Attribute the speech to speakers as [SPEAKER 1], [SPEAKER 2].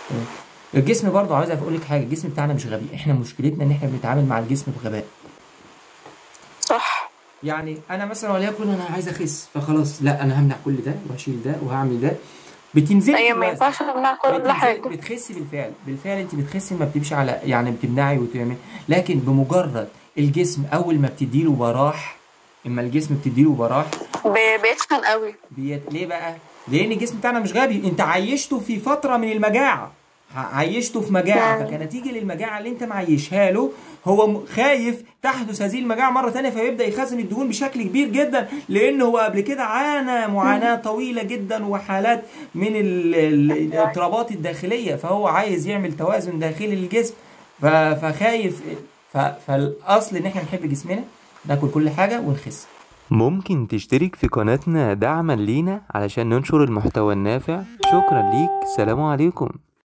[SPEAKER 1] الجسم برضه عاوز اقول لك حاجه الجسم بتاعنا مش غبي احنا مشكلتنا ان احنا بنتعامل مع الجسم بغباء
[SPEAKER 2] صح
[SPEAKER 1] يعني انا مثلا وليكن انا عايز اخس فخلاص لا انا همنع كل ده وهشيل ده وهعمل ده بتنزلي في
[SPEAKER 2] ايوه ما
[SPEAKER 1] الوزن.
[SPEAKER 2] ينفعش نمنع كل
[SPEAKER 1] بتنزلي-
[SPEAKER 2] حاجه
[SPEAKER 1] بتخسي بالفعل بالفعل انت بتخسي ما بتمشي على يعني بتمنعي وتعمل لكن بمجرد الجسم اول ما بتديله براح اما الجسم بتديله براح
[SPEAKER 2] ب- بيتخن قوي
[SPEAKER 1] بيت... ليه بقى؟ لان الجسم بتاعنا مش غبي انت عيشته في فتره من المجاعه ع- عيشته في مجاعه
[SPEAKER 2] يعني.
[SPEAKER 1] فكنتيجه للمجاعه اللي انت معيشها له هو م- خايف تحدث هذه المجاعه مره تانية فيبدا يخزن الدهون بشكل كبير جدا لان هو قبل كده عانى معاناه طويله جدا وحالات من ال- ال- الاضطرابات الداخليه فهو عايز يعمل توازن داخلي للجسم ف- فخايف ف... فالاصل ان احنا نحب جسمنا ناكل كل حاجه ونخس
[SPEAKER 3] ممكن تشترك في قناتنا دعما لينا علشان ننشر المحتوى النافع شكرا ليك سلام عليكم